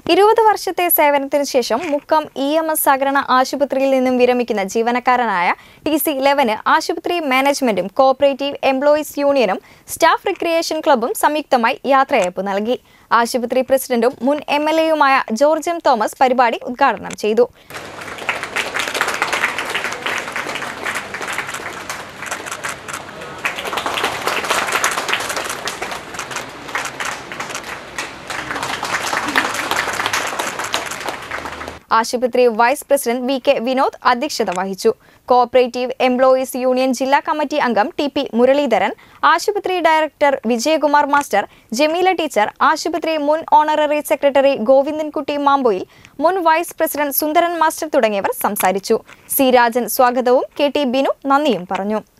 ഇരുപത് വർഷത്തെ സേവനത്തിന് ശേഷം മുക്കം ഇ എം എസ് സഹകരണ ആശുപത്രിയിൽ നിന്നും വിരമിക്കുന്ന ജീവനക്കാരനായ ടി സി ലെവന് ആശുപത്രി മാനേജ്മെന്റും കോഓപ്പറേറ്റീവ് എംപ്ലോയീസ് യൂണിയനും സ്റ്റാഫ് റിക്രിയേഷൻ ക്ലബ്ബും സംയുക്തമായി യാത്രയയപ്പ് നൽകി ആശുപത്രി പ്രസിഡന്റും മുൻ എം എൽ എയുമായ ജോർജ് എം തോമസ് പരിപാടി ഉദ്ഘാടനം ചെയ്തു ആശുപത്രി vice president V K Vinod അധ്യക്ഷത വഹിച്ചു കോഓപ്പറേറ്റീവ് എംപ്ലോയീസ് യൂണിയൻ ജില്ലാ കമ്മിറ്റി അംഗം ടി പി മുരളീധരൻ ആശുപത്രി director Vijayakumar master Jameela teacher ആശുപത്രി മുൻ ഓണററി സെക്രട്ടറി ഗോവിന്ദൻകുട്ടി മാമ്പോയിൽ മുൻ വൈസ് പ്രസിഡന്റ് സുന്ദരൻ മാസ്റ്റർ തുടങ്ങിയവർ സംസാരിച്ചു സി രാജൻ സ്വാഗതവും കെ ടി ബിനു നന്ദിയും പറഞ്ഞു